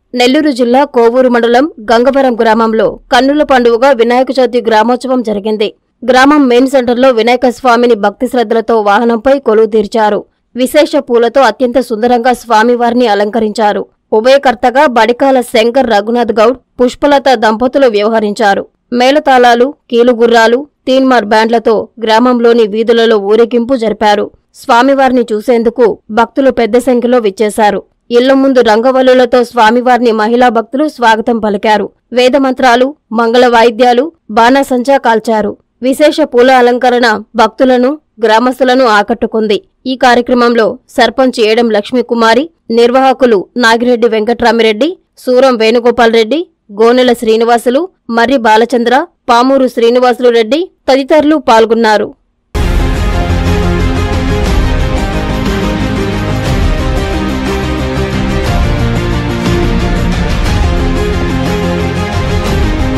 నెల్లూరు జిల్లా కోవూరు మండలం గంగవరం గ్రామంలో కన్నుల పండుగగా వినాయక చవితి గ్రామోత్సవం జరిగింది గ్రామం మెయిన్ సెంటర్లో వినాయక స్వామిని భక్తి శ్రద్ధలతో వాహనంపై కొలువు తీర్చారు విశేష పూలతో అత్యంత సుందరంగా స్వామివారిని అలంకరించారు ఉభయకర్తగా బడికాల శంకర్ రఘునాథ్ గౌడ్ పుష్పలత దంపతులు వ్యవహరించారు మేళతాళాలు కీలుగుర్రాలు తీన్మార్ బ్యాండ్లతో గ్రామంలోని వీధులలో ఊరేగింపు జరిపారు స్వామివారిని చూసేందుకు భక్తులు పెద్ద సంఖ్యలో విచ్చేశారు ఇళ్ల ముందు రంగవల్లులతో స్వామివారిని మహిళా భక్తులు స్వాగతం పలికారు వేదమంత్రాలు మంగళ వాయిద్యాలు బాణసంచా కాల్చారు విశేష పూల అలంకరణ భక్తులను గ్రామస్తులను ఆకట్టుకుంది ఈ కార్యక్రమంలో సర్పంచ్ ఏడం లక్ష్మీకుమారి నిర్వాహకులు నాగిరెడ్డి వెంకట్రామిరెడ్డి సూరం వేణుగోపాల్ రెడ్డి గోనెల శ్రీనివాసులు మర్రి బాలచంద్ర పామూరు శ్రీనివాసులు రెడ్డి తదితరులు పాల్గొన్నారు